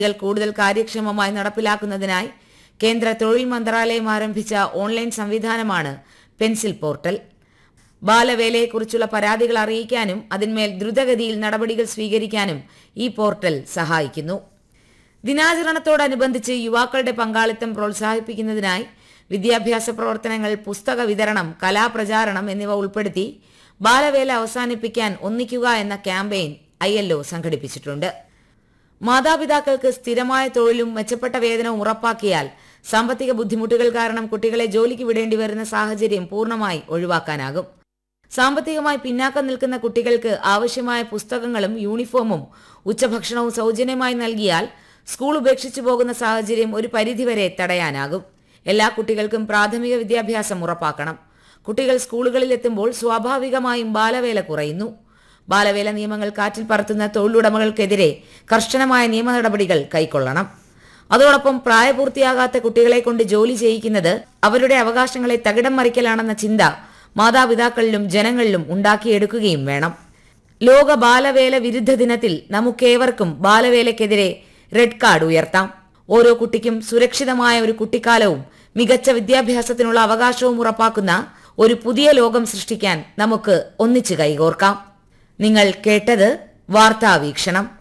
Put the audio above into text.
കൾ കൂടുതൽ കാര്യക്ഷമമായി നടപ്പിലാക്കുന്നതിനായി കേന്ദ്ര തൊഴിൽ മന്ത്രാലയം ആരംഭിച്ച ഓൺലൈൻ സംവിധാനമാണ് പെൻസിൽ പോർട്ടൽ ബാലവേലയെക്കുറിച്ചുള്ള പരാതികൾ അറിയിക്കാനും അതിന്മേൽ ദ്രുതഗതിയിൽ നടപടികൾ സ്വീകരിക്കാനും ഈ പോർട്ടൽ സഹായിക്കുന്നു ദിനാചരണത്തോടനുബന്ധിച്ച് യുവാക്കളുടെ പങ്കാളിത്തം പ്രോത്സാഹിപ്പിക്കുന്നതിനായി വിദ്യാഭ്യാസ പ്രവർത്തനങ്ങൾ പുസ്തക വിതരണം കലാപ്രചാരണം എന്നിവ ഉൾപ്പെടുത്തി ബാലവേല അവസാനിപ്പിക്കാൻ ഒന്നിക്കുക എന്ന ക്യാമ്പയിൻ ഐ സംഘടിപ്പിച്ചിട്ടുണ്ട് മാതാപിതാക്കൾക്ക് സ്ഥിരമായ തൊഴിലും മെച്ചപ്പെട്ട വേതനവും ഉറപ്പാക്കിയാൽ സാമ്പത്തിക ബുദ്ധിമുട്ടുകൾ കാരണം കുട്ടികളെ ജോലിക്ക് വിടേണ്ടി വരുന്ന സാഹചര്യം പൂർണ്ണമായി ഒഴിവാക്കാനാകും സാമ്പത്തികമായി പിന്നാക്കം നിൽക്കുന്ന കുട്ടികൾക്ക് ആവശ്യമായ പുസ്തകങ്ങളും യൂണിഫോമും ഉച്ചഭക്ഷണവും സൗജന്യമായി നൽകിയാൽ സ്കൂൾ ഉപേക്ഷിച്ചു പോകുന്ന സാഹചര്യം ഒരു പരിധിവരെ തടയാനാകും എല്ലാ കുട്ടികൾക്കും പ്രാഥമിക വിദ്യാഭ്യാസം ഉറപ്പാക്കണം കുട്ടികൾ സ്കൂളുകളിൽ എത്തുമ്പോൾ സ്വാഭാവികമായും ബാലവേല കുറയുന്നു ബാലവേല നിയമങ്ങൾ കാറ്റിൽ പറത്തുന്ന തൊഴിലുടമകൾക്കെതിരെ കർശനമായ നിയമ നടപടികൾ കൈക്കൊള്ളണം അതോടൊപ്പം പ്രായപൂർത്തിയാകാത്ത കുട്ടികളെ കൊണ്ട് ജോലി ചെയ്യിക്കുന്നത് അവരുടെ അവകാശങ്ങളെ തകിടം മറിക്കലാണെന്ന ചിന്ത മാതാപിതാക്കളിലും ജനങ്ങളിലും ഉണ്ടാക്കിയെടുക്കുകയും വേണം ലോക ബാലവേല വിരുദ്ധ ദിനത്തിൽ നമുക്കേവർക്കും ബാലവേലയ്ക്കെതിരെ റെഡ് കാർഡ് ഉയർത്താം ഓരോ കുട്ടിക്കും സുരക്ഷിതമായ ഒരു കുട്ടിക്കാലവും മികച്ച വിദ്യാഭ്യാസത്തിനുള്ള അവകാശവും ഉറപ്പാക്കുന്ന ഒരു പുതിയ ലോകം സൃഷ്ടിക്കാൻ നമുക്ക് ഒന്നിച്ചു കൈകോർക്കാം നിങ്ങൾ കേട്ടത് വാർത്താ വീക്ഷണം